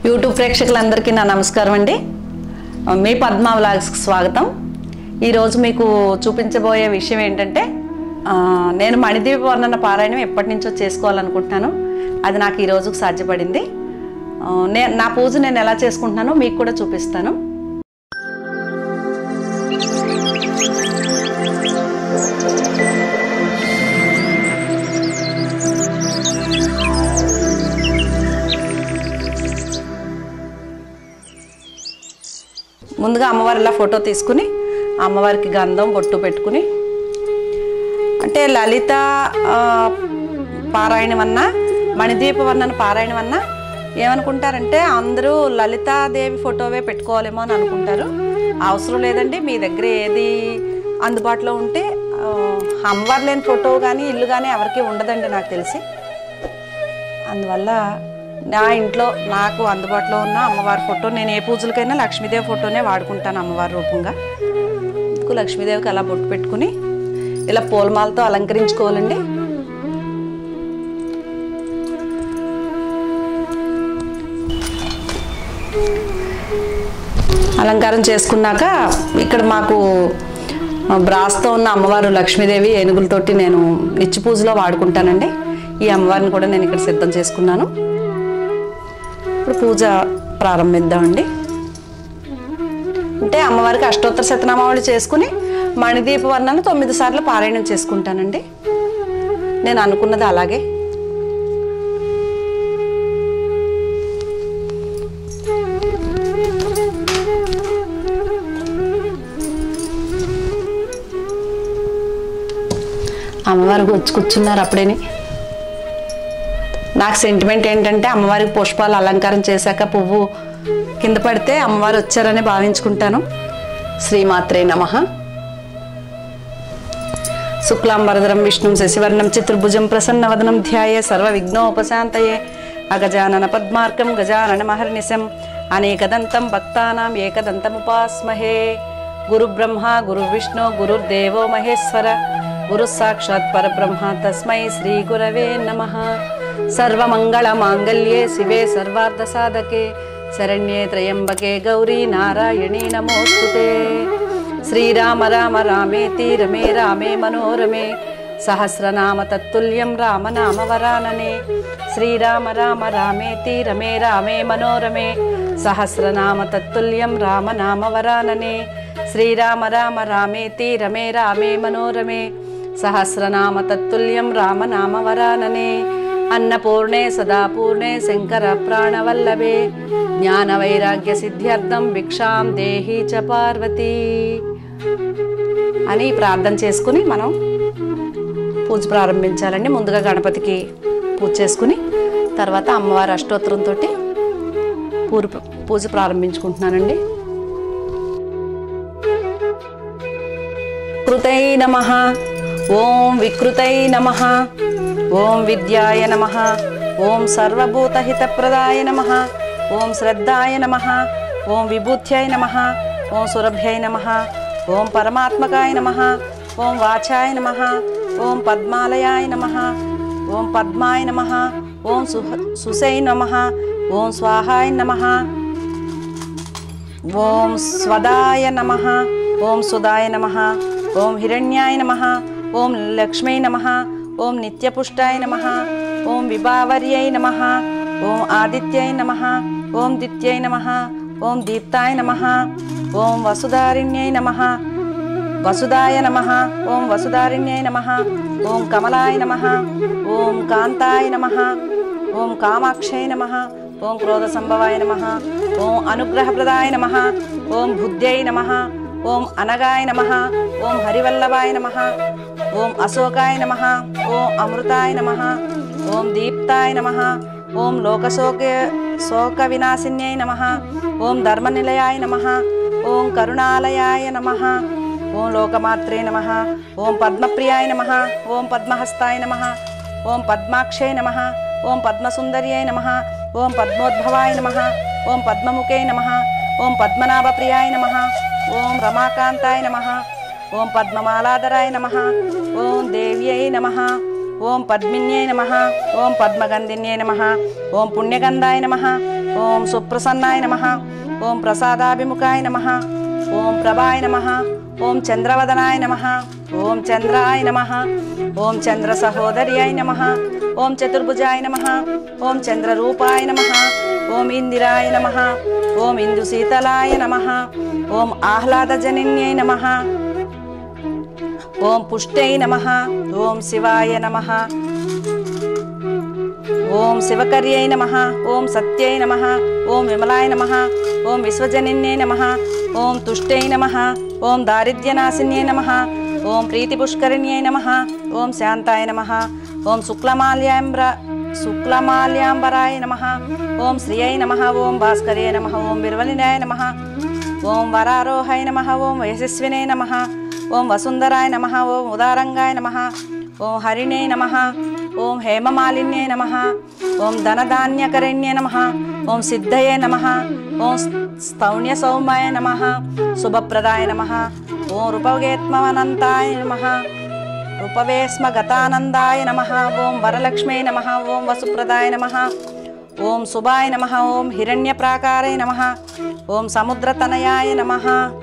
YouTube ప్రేక్షకులందరికీ నా నమస్కారం అండి మీ పద్మ వ్లాగ్స్కి స్వాగతం ఈరోజు మీకు చూపించబోయే విషయం ఏంటంటే ఆ, నేను మణిదీప వర్ణన పారాయణం ఎప్పటి నుంచో చేసుకోవాలనుకుంటున్నాను అది నాకు ఈ రోజుకు సాధ్యపడింది ఆ, నే నా పూజ నేను ఎలా చేసుకుంటున్నానో మీకు కూడా చూపిస్తాను ముందుగా అమ్మవారి ఇలా ఫోటో తీసుకుని అమ్మవారికి గంధం బొట్టు పెట్టుకుని అంటే లలిత ఆ, పారాయణం అన్నా మణిదీప వర్ణన పారాయణం అన్నా ఏమనుకుంటారంటే అందరూ లలితాదేవి ఫోటోవే పెట్టుకోవాలేమో అని అనుకుంటారు అవసరం లేదండి మీ దగ్గర ఏది అందుబాటులో ఉంటే ఆ, అమ్మవారు లేని ఫోటో కానీ ఇల్లు కానీ ఎవరికి ఉండదండి నాకు తెలిసి అందువల్ల నా ఇంట్లో నాకు అందుబాటులో ఉన్న అమ్మవారి ఫోటో నేను ఏ పూజలకైనా లక్ష్మీదేవి ఫోటోనే వాడుకుంటాను అమ్మవారి రూపంగా ఇందుకు లక్ష్మీదేవికి అలా బొట్టు పెట్టుకుని ఇలా పూలమాలతో అలంకరించుకోవాలండి అలంకారం చేసుకున్నాక ఇక్కడ మాకు బ్రాస్తో ఉన్న అమ్మవారు లక్ష్మీదేవి ఏనుగులతోటి నేను నిత్య పూజలో వాడుకుంటానండి ఈ అమ్మవారిని కూడా నేను ఇక్కడ సిద్ధం చేసుకున్నాను ఇప్పుడు పూజ ప్రారంభిద్దామండి అంటే అమ్మవారికి అష్టోత్తర శతనామావళి చేసుకుని మణిదీప వర్ణన తొమ్మిది సార్లు పారాయణం చేసుకుంటానండి నేను అనుకున్నది అలాగే అమ్మవారికి వచ్చి కూర్చున్నారు అప్పుడేని నాకు సెంటిమెంట్ ఏంటంటే అమ్మవారికి పుష్పాలు అలంకారం చేశాక పువ్వు కింద పడితే అమ్మవారు వచ్చారని భావించుకుంటాను శ్రీమాత్రే నమ శుక్లాంబరధరం విష్ణు శశివర్ణం చతుర్భుజం ప్రసన్నవదనం ధ్యాయే సర్వ విఘ్నోపశాంతయే అగజానన పద్మార్కం గజానన మహర్నిశం అనేకదంతం భక్తానాం ఏకదంతముపాస్మహే గురు బ్రహ్మ గురు విష్ణు గురుర్దేవో మహేశ్వర గురు సాక్షాత్ పరబ్రహ్మ తస్మై శ్రీ గురవే నమ సర్వమంగళ మాంగళ్యే శివే సర్వార్థ సాధకే శరణ్యే త్రయంబకే గౌరీ నారాయణీ నమోస్తుతే శ్రీరామ రామ రామేతి రమే రామే మనోరమే సహస్రనామ తత్తుల్యం రామనామ వరాననే శ్రీరామ రామ రామేతి రమే రామే మనోరమే సహస్రనామ తత్తుల్యం రామనామ వరాననే శ్రీరామ రామ రామేతి రమే రామే మనోరమే సహస్రనామ తత్తుల్యం రామనామ వరాననే అన్నపూర్ణే సదాపూర్ణే శంకర ప్రాణవల్లభే జ్ఞాన వైరాగ్య సిద్ధ్యర్థం భిక్షాం దేహి చ పార్వతీ అని ప్రార్థన చేసుకుని మనం పూజ ప్రారంభించాలండి ముందుగా గణపతికి పూజ చేసుకుని తర్వాత అమ్మవారి అష్టోత్తరంతో పూజ పూజ ప్రారంభించుకుంటున్నానండి కృతై నమ ఓం వికృతై నమ ఓం విద్యాయ నమ ఓం సర్వభూతహితప్రదాయ నమ ఓం శ్రద్ధాయ నమ ఓం విభూత్యై నమ ఓం సురభ్యై నమ ఓం పరమాత్మకాయ నమ ఓం వాచాయ నమ ఓం పద్మాలయాయ నమ ఓం పద్మాయ నమ ఓం సుహ సుసై నమ ఓం స్వాహాయ నమ ఓం స్వదాయ నమ ఓం సుదాయ నమ ఓం హిరణ్యాయ నమ ఓం లక్ష్మీ నమ ఓం నిత్యపుష్టాయ నమ ఓం విభావర్యై నమ ఓం ఆదిత్యై నమ ఓం దిత్యై నమ ఓం దీప్తాయ నమ ఓం వసుధారిణ్యై నమ వసుదాయ నమ ఓం వసుధారిణ్యై నమ ఓం కమలాయ నమ ఓం కాంతాయ నమ ఓం కామాక్షై నమ ఓం క్రోధ సంభవాయ నమ ఓం అనుగ్రహప్రదాయ నమ ఓం బుద్ధ్యై నమ ఓం అనగాయ నమ ఓం హరివల్లభాయ నమ ఓం అశోకాయ నమ ఓం అమృతాయ నమ ఓం దీప్తాయ నమ ఓం లోకశోక శోక వినాశిన్యై నమ ఓం ధర్మనిలయాయ నమ ఓం కరుణాలయాయ నమ ఓం లోకమాత్రే నమ ఓం పద్మప్రియాయ నమ ఓం పద్మహస్తాయ నమ ఓం పద్మాక్షై నమ ఓం పద్మసుందర్యై నమ ఓం పద్మోద్భవాయ నమ ఓం పద్మముఖై నమ ఓం పద్మనాభప్రియాయ నమ ఓం రమాకాంతాయ నమ ఓం పద్మమాలాధరాయ నమ ఓం దేవ్యై నమ ఓం పద్మిన్యై నమ ఓం పద్మగంధిన్యై నమ ఓం పుణ్యగంధాయ నమ ఓం సుప్రసన్నాయ నమ ఓం ప్రసాదాభిముఖాయ నమ ఓం ప్రభాయ నమ ఓం చంద్రవదనాయ నమ ఓం చంద్రాయ నమ ఓం చంద్ర సహోదర్యాయ నమ ఓం చతుర్భుజాయ నమ ఓం చంద్రరూపాయ నమ ఓం ఇందిరాయ నమ ఓం ఇందుశీతలాయ నమ ఓం ఆహ్లాదజనిన్యై నమ ఓం పుష్టై నమ ఓం శివాయ నమ ఓం శివకర్యై నమ ఓం సత్యై నమ ఓం విమలాయ నమ ఓం విశ్వజనిన్యై నమ ఓం తుష్టై నమ ఓం దారిద్ర్యనాశిన్యై నమ ఓం ప్రీతిపుష్కరిణ్యై నమ ఓం శాంతాయ నమ ఓం శుక్లమాల్యాంబ్ర శుక్లమాల్యాంబరాయ నమ ఓం శ్రియై నమ ఓం భాస్కర్యై నమ ఓం విర్వలినాయ నమ ఓం వరారోహాయ నమ ఓం యశస్వినే నమ ఓం వసుంధరాయ నమ ఓం ఉదారంగాయ నమ ఓం హరిణే నమ ఓం హేమమాలిన్యే నమ ఓం ధనధాన్యకరణ్యే నమ ఓం సిద్ధయే నమ ఓం స్తౌణ్య సౌమ్యాయ నమ శుభప్రదాయ నమ ఓం రూపగేత్మనంతాయ నమ రూపవేస్మ గతానందాయ నమ ఓం వరలక్ష్మీ నమ ఓం వసుప్రదాయ నమ ఓం శుభాయ నమ ఓం హిరణ్యప్రాకారాయ నమ ఓం సముద్రతనయాయ నమ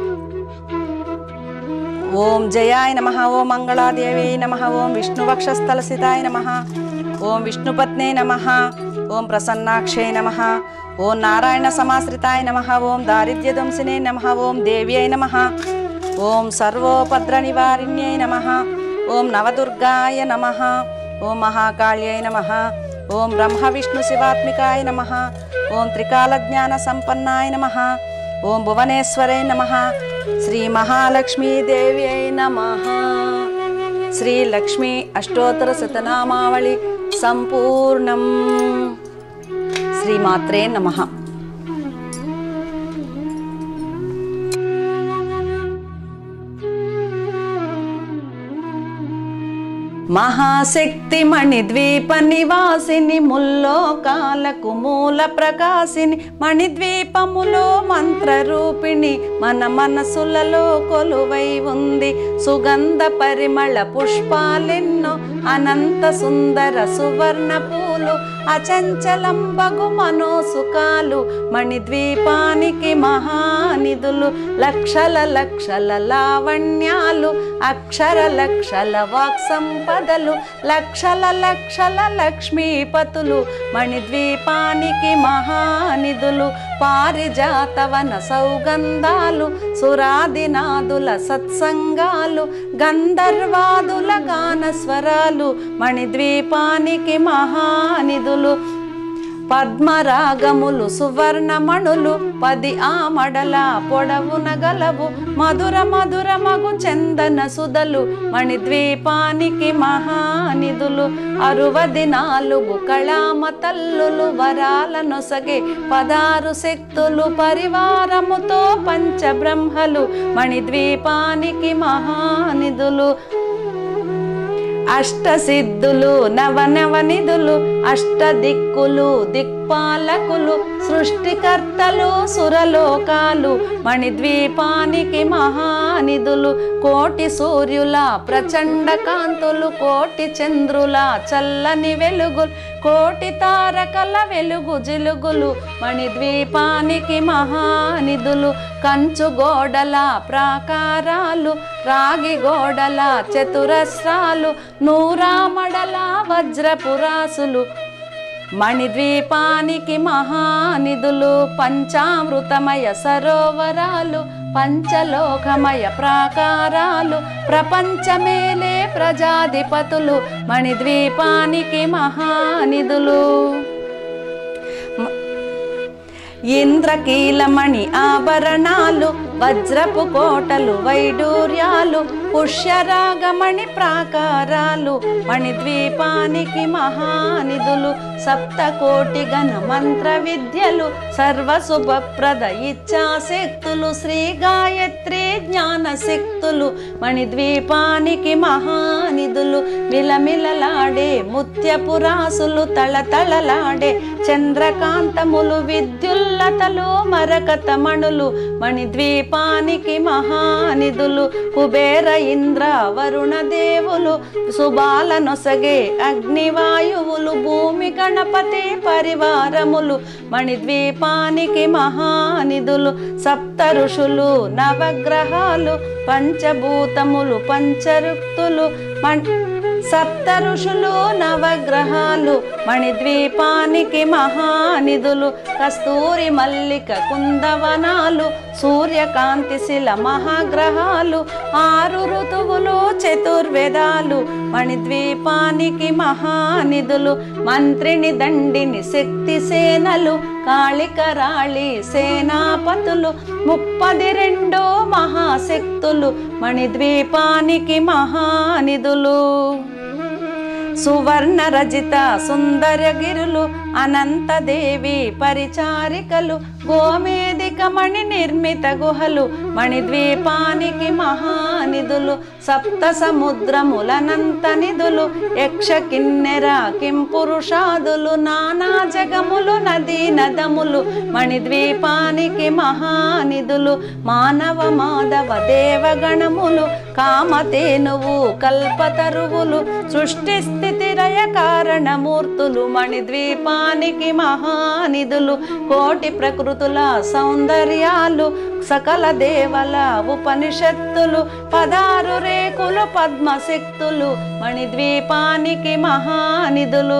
ఓం జయాయ నమ ఓం మంగళాదేవ్యై నమ ఓం విష్ణువక్షస్థలసితాయ నమ ఓం విష్ణుపత్నే నమ ఓం ప్రసన్నాక్షై నమ ఓం నారాయణ సమాశ్రితాయ నమ ఓం దారిద్ర్యదంసినే నమ ఓం దేవ్యై నమ ఓం సర్వోపద్ర నివారిణ్యై నమ ఓం నవదుర్గాయ నమ ఓం మహాకాళ్యై నమ ఓం బ్రహ్మ విష్ణు శివాత్మికాయ నమ ఓం త్రికాలజ్ఞాన సంపన్నాయ నమ ఓం భువనేశ్వరై నమ శ్రీ మహాలక్ష్మీదేవ్యై నమ శ్రీ లక్ష్మీ అష్టోత్తర శతనామావళి సంపూర్ణం శ్రీమాత్రే నమ మహాశక్తి మణిద్వీప నివాసిని ముల్లోకాలకు మూల ప్రకాశిని మణిద్వీపములో మంత్రరూపిణి మన మనసులలో కొలువై ఉంది సుగంధ పరిమళ పుష్పాలెన్నో అనంత సుందర సువర్ణ పూలు అచంచలంబగు మనోసుకాలు మణిద్వీపానికి మహానిధులు లక్షల లక్షల లావణ్యాలు అక్షర లక్షల వాక్ సంపదలు లక్షల లక్షల లక్ష్మీపతులు మణిద్వీపానికి మహానిధులు పారిజాతవన సౌగంధాలు సురాదినాదుల సత్సంగాలు గంధర్వాదుల గాన స్వరాలు మణిద్వీపానికి మహానిధులు పద్మరాగములు సువర్ణమణులు పది ఆమడల పొడవున గలవు మధుర మధుర మగు చందన సుధలు మణిద్వీపానికి మహానిధులు అరువది నాలుగు కళామ తల్లులు వరాల నొసగే పదారు శక్తులు పరివారముతో పంచబ్రహ్మలు మణిద్వీపానికి మహానిధులు అష్టసిద్ధులు నవనవనిధులు అష్ట దిక్కులు దిక్పాలకులు సృష్టికర్తలు సురలోకాలు మణిద్వీపానికి మహానిధులు కోటి సూర్యుల ప్రచండ కాంతులు కోటి చంద్రుల చల్లని వెలుగులు కోటి తారకల వెలుగు జిలుగులు మణిద్వీపానికి మహానిధులు కంచు గోడల ప్రాకారాలు రాగి గోడల చతురస్రాలు నూరామడల వజ్రపురాసులు మణిద్వీపానికి మహానిధులు పంచామృతమయ సరోవరాలు పంచలోకమయ ప్రాకారాలు ప్రపంచమేలే ప్రజాధిపతులు మణిద్వీపానికి మహానిధులు ఇంద్రకీలమణి ఆభరణాలు వజ్రపు కోటలు వైడూర్యాలు పుష్యరాగమణి ప్రాకారాలు మణిద్వీపానికి మహానిధులు సప్తకోటి గణ మంత్ర విద్యలు సర్వశుభప్రద ఇచ్ఛాశక్తులు శ్రీ గాయత్రి జ్ఞాన శక్తులు మణిద్వీపానికి మహానిధులు మిలమిలలాడే ముత్యపురాసులు తళతళలాడే చంద్రకాంతములు విద్యుల్లతలు మరకతమణులు మణిద్వీపానికి మహానిధులు కుబేర ఇంద్ర వరుణ దేవులు శుభాల నొసగే అగ్నివాయువులు భూమి గణపతి పరివారములు మణిద్వీపానికి మహానిధులు సప్త ఋషులు నవగ్రహాలు పంచభూతములు పంచరుక్తులు మణ్ సప్త ఋషులు నవగ్రహాలు మణిద్వీపానికి మహానిధులు కస్తూరి మల్లిక కుందవనాలు సూర్యకాంతి శిల మహాగ్రహాలు ఆరు ఋతువులు చతుర్వేదాలు మణిద్వీపానికి మహానిధులు మంత్రిని దండిని శక్తి సేనలు కాళికరాళి సేనాపతులు ముప్పది రెండో మహాశక్తులు మణిద్వీపానికి మహానిధులు సువర్ణ రజిత సుందరగిరులు అనంతదేవి పరిచారికలు గోమేదిక మణి నిర్మిత గుహలు మణిద్వీపానికి మహానిధులు సప్త సముద్రములనంత నిధులు యక్ష కిన్నెర కింపురుషాదులు నానా జగములు నదీ నదములు మణిద్వీపానికి మహానిధులు మానవ మాధవ దేవగణములు కామధేనువు కల్పతరువులు సృష్టి స్థితి రయ కారణమూర్తులు మణిద్వీపానికి మహానిధులు కోటి ప్రకృతుల సౌందర్యాలు సకల దేవల ఉపనిషత్తులు పదారు రేకులు పద్మశక్తులు మణిద్వీపానికి మహానిధులు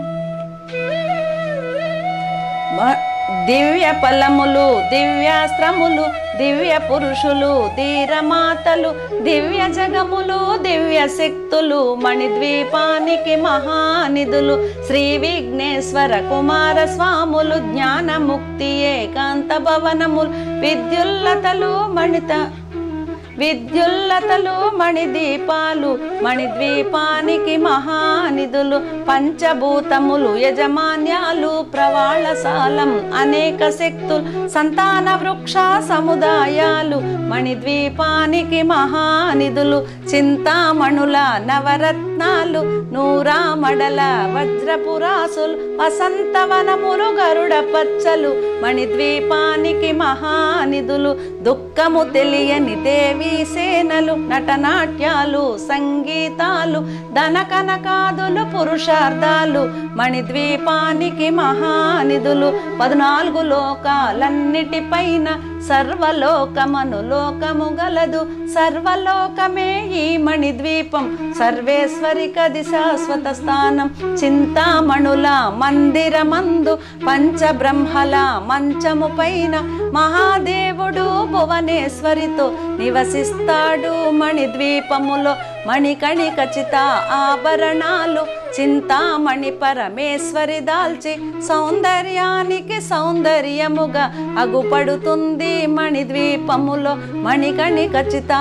మ- దివ్య ఫలములు దివ్యాస్త్రములు దివ్య పురుషులు ధీరమాతలు దివ్య జగములు దివ్య శక్తులు మణిద్వీపానికి మహానిధులు శ్రీ విఘ్నేశ్వర కుమార స్వాములు జ్ఞానముక్తి ఏకాంత భవనములు విద్యుల్లతలు మణిత విద్యుల్లతలు మణిదీపాలు మణిద్వీపానికి మహానిధులు పంచభూతములు యజమాన్యాలు ప్రవాళశాలం అనేక శక్తులు సంతాన వృక్ష సముదాయాలు మణిద్వీపానికి మహానిధులు చింతామణుల నవరత్నాలు నూరామడల వజ్రపురాసులు వసంతవనములు గరుడ పచ్చలు మణిద్వీపానికి మహానిధులు దుఃఖము తెలియని దేవీ సేనలు నటనాట్యాలు సంగీతాలు ధనకనకాదులు పురుషార్థాలు మణిద్వీపానికి మహానిధులు పద్నాలుగు లోకాలన్నిటిపైన సర్వలోకమను లోకము గలదు సర్వలోకమే ఈ మణిద్వీపం సర్వేశ్వరిక శాశ్వత స్థానం చింతామణుల మందిరమందు పంచబ్రహ్మల మంచము పైన మహాదేవుడు భువనేశ్వరితో నివసిస్తాడు మణిద్వీపములో మణికణి ఖచ్చిత ఆభరణాలు చింతామణి పరమేశ్వరి దాల్చి సౌందర్యానికి సౌందర్యముగా అగుపడుతుంది మణిద్వీపములో మణికణి ఖచ్చిత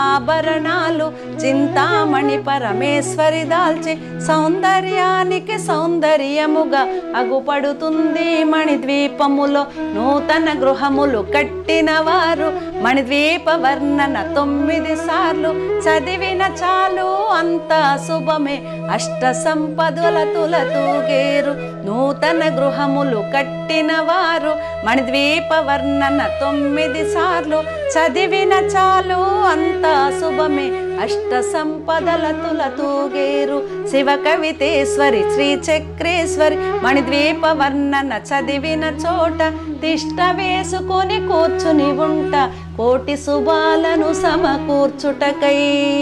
ఆభరణాలు చింతామణి పరమేశ్వరి దాల్చి సౌందర్యానికి సౌందర్యముగా అగుపడుతుంది మణిద్వీపములో నూతన గృహములు కట్టిన వారు మణిద్వీప వర్ణన తొమ్మిది సార్లు చదివిన చాలు అంత శుభమే అష్ట సంపదల తులతూగేరు నూతన గృహములు కట్టిన వారు మణిద్వీప వర్ణన తొమ్మిది సార్లు చదివిన చాలు అంత శుభమే అష్ట సంపదల తులతూగేరు శివ కవితేశ్వరి శ్రీ చక్రేశ్వరి మణిద్వీప వర్ణన చదివిన చోట తిష్ట వేసుకొని కూర్చుని ఉంట కోటి శుభాలను సమకూర్చుటకై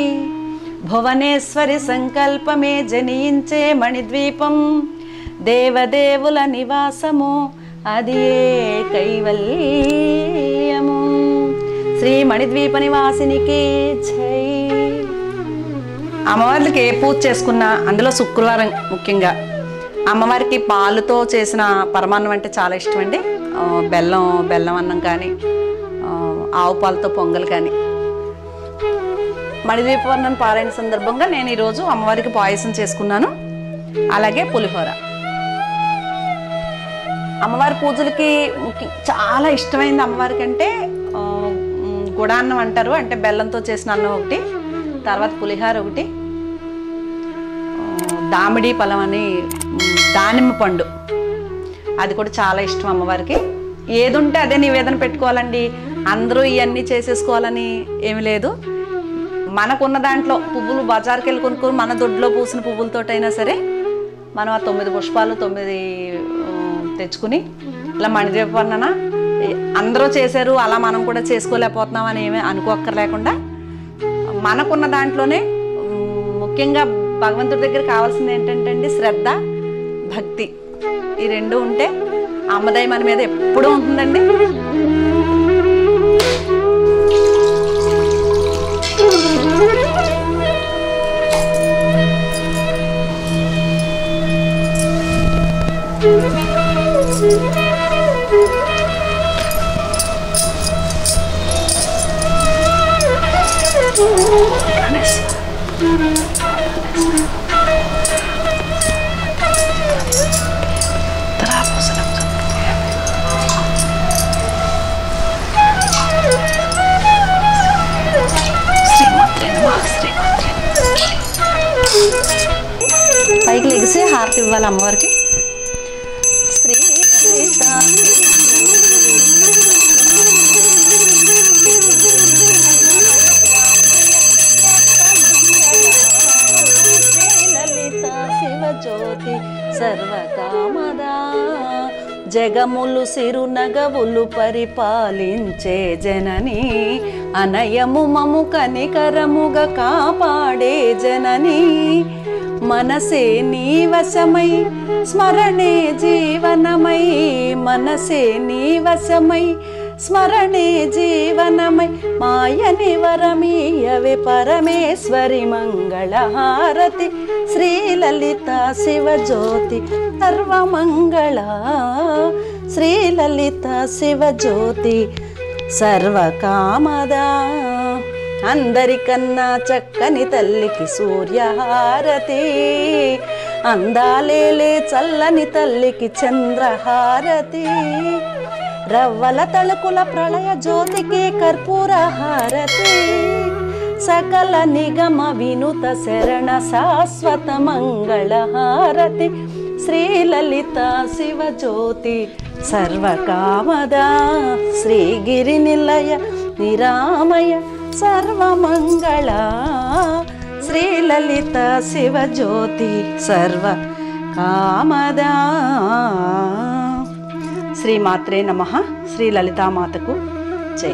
భువనేశ్వరి సంకల్పమే జనించే మణిద్వీపం దేవదేవుల నివాసము అది కైవల్యము శ్రీ మణిద్వీప నివాసినికి జై అమ్మవార్లకి ఏ పూజ చేసుకున్నా అందులో శుక్రవారం ముఖ్యంగా అమ్మవారికి పాలుతో చేసిన పరమాన్నం అంటే చాలా ఇష్టం అండి ఆ, బెల్లం బెల్లం అన్నం కానీ ఆ, ఆవు పాలతో పొంగల్ కానీ మణిదీపవర్ణం పారాయణ సందర్భంగా నేను ఈరోజు అమ్మవారికి పాయసం చేసుకున్నాను అలాగే పులిహోర అమ్మవారి పూజలకి ముఖ్య- చాలా ఇష్టమైంది అమ్మవారికి అంటే ఆ, మ్, గుడాన్నం అంటారు అంటే బెల్లంతో చేసిన అన్నం ఒకటి తర్వాత పులిహోర ఒకటి ఆ, దామిడి పలం అని మ్, దానిమ్మ పండు అది కూడా చాలా ఇష్టం అమ్మవారికి ఏది ఉంటే అదే నివేదన పెట్టుకోవాలండి అందరూ ఇవన్నీ చేసేసుకోవాలని ఏమి లేదు మనకున్న దాంట్లో పువ్వులు బజార్కి వెళ్ళి కొనుక్కొని మన దొడ్లో పూసిన పువ్వులతోటైనా సరే మనం ఆ తొమ్మిది పుష్పాలు తొమ్మిది ఆ, తెచ్చుకుని ఇలా మణిదీప వర్ణన ఏ- అందరూ చేశారు అలా మనం కూడా చేసుకోలేకపోతున్నాం అని ఏమీ అనుకోక్కర్లేకుండా మనకున్న దాంట్లోనే ఉమ్, ముఖ్యంగా భగవంతుడి దగ్గర కావాల్సింది ఏంటంటే అండి శ్రద్ధ భక్తి ఈ రెండు ఉంటే అమ్మదయ మన మీద ఎప్పుడూ ఉంటుందండి పైకి లెగిసి హారతి ఇవ్వాలి అమ్మవారికి శ్రీ సీతా లలిత శివజ్యోతి సర్వకామదా జగములు సిరునగవులు పరిపాలించే జనని అనయము మము కనికరముగా కాపాడే జనని మనసే నీ వశమై స్మరణే జీవనమై మనసే నీ వశమై స్మరణే జీవనమై మాయని వరమీయవే పరమేశ్వరి మంగళహారతి శ్రీలలిత శివజ్యోతి సర్వమంగళ శ్రీలలిత శివజ్యోతి సర్వకామదా అందరికన్నా చక్కని తల్లికి సూర్యహారతి అందాలేలే చల్లని తల్లికి చంద్రహారతి రవ్వల తళుకుల ప్రళయ జ్యోతికి కర్పూర హారతి సకల నిగమ వినుత శరణ శాశ్వత మంగళ హారతి శ్రీలలిత శివజ్యోతి సర్వకామదా శ్రీగిరి నిలయ నిరామయ సర్వమంగళ శ్రీలలిత శివజ్యోతి సర్వ కామదా శ్రీమాత్రే నమ శ్రీ లలితామాతకు జై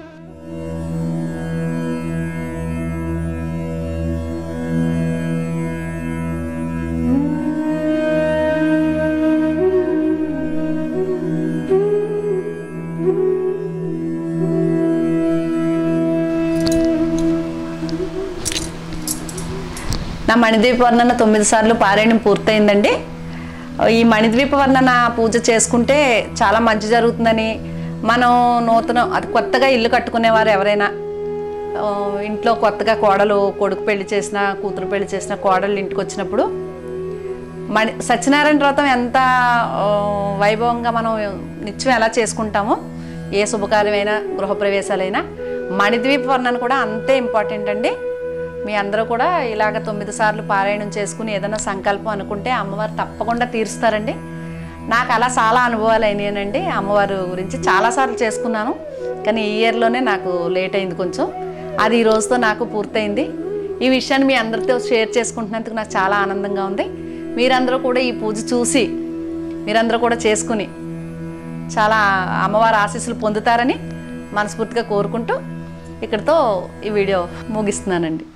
నా మణిద్వీప వర్ణన తొమ్మిది సార్లు పారాయణం పూర్తయిందండి ఈ మణిద్వీప వర్ణన పూజ చేసుకుంటే చాలా మంచి జరుగుతుందని మనం నూతన అది కొత్తగా ఇల్లు కట్టుకునేవారు ఎవరైనా ఆ, ఇంట్లో కొత్తగా కోడలు కొడుకు పెళ్లి చేసిన కూతురు పెళ్లి చేసిన కోడలు ఇంటికి వచ్చినప్పుడు మణి సత్యనారాయణ వ్రతం ఎంత ఆ, వైభవంగా మనం నిత్యం ఎలా చేసుకుంటామో ఏ శుభకార్యమైనా గృహప్రవేశాలైనా మణిద్వీప వర్ణన కూడా అంతే ఇంపార్టెంట్ అండి మీ అందరూ కూడా ఇలాగ తొమ్మిది సార్లు పారాయణం చేసుకుని ఏదైనా సంకల్పం అనుకుంటే అమ్మవారు తప్పకుండా తీరుస్తారండి నాకు అలా చాలా అనుభవాలు అయినాయండి అమ్మవారు గురించి చాలాసార్లు చేసుకున్నాను కానీ ఈ ఇయర్లోనే నాకు లేట్ అయింది కొంచెం అది ఈ రోజుతో నాకు పూర్తయింది ఈ విషయాన్ని మీ అందరితో షేర్ చేసుకుంటున్నందుకు నాకు చాలా ఆనందంగా ఉంది మీరందరూ కూడా ఈ పూజ చూసి మీరందరూ కూడా చేసుకుని చాలా అమ్మవారి ఆశీస్సులు పొందుతారని మనస్ఫూర్తిగా కోరుకుంటూ ఇక్కడితో ఈ వీడియో ముగిస్తున్నానండి